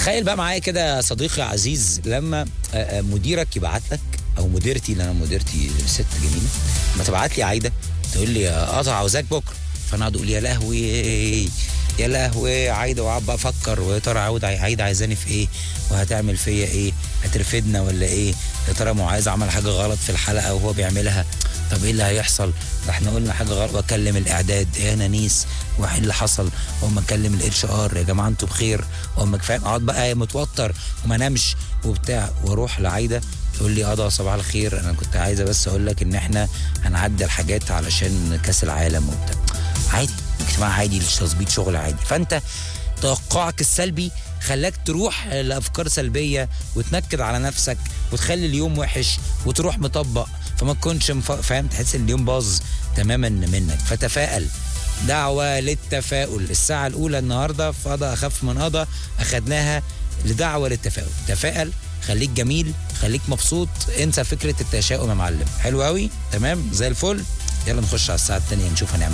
تخيل بقى معايا كده يا صديقي عزيز لما آه، آه، مديرك يبعت لك او مديرتي اللي انا مديرتي ست جميله لما تبعت لي عايده تقول لي يا قطع عاوزاك بكره فانا اقعد اقول يا لهوي يا لهوي عايده وقعد بقى افكر ويا ترى عاود عايده عايزاني في ايه وهتعمل فيا ايه هترفدنا ولا ايه يا ترى معاذ عمل حاجه غلط في الحلقه وهو بيعملها طب ايه اللي هيحصل ده احنا قلنا حاجه غلط واكلم الاعداد ايه يا نانيس وايه اللي حصل واما اكلم الاتش ار يا جماعه انتوا بخير واما فاهم اقعد بقى متوتر وما نامش وبتاع واروح لعايده تقول لي اه ده صباح الخير انا كنت عايزه بس اقول لك ان احنا هنعدل حاجات علشان كاس العالم وبتاع عادي اجتماع عادي تظبيط شغل عادي فانت توقعك السلبي خلاك تروح لافكار سلبيه وتنكد على نفسك وتخلي اليوم وحش وتروح مطبق فما تكونش مف- فاهم تحس ان اليوم باظ تماما منك فتفائل دعوة للتفاؤل الساعة الأولى النهاردة في قضاء أخف من قضاء أخدناها لدعوة للتفاؤل تفائل خليك جميل خليك مبسوط انسى فكرة التشاؤم يا معلم حلو قوي تمام زي الفل يلا نخش على الساعة التانية نشوف هنعمل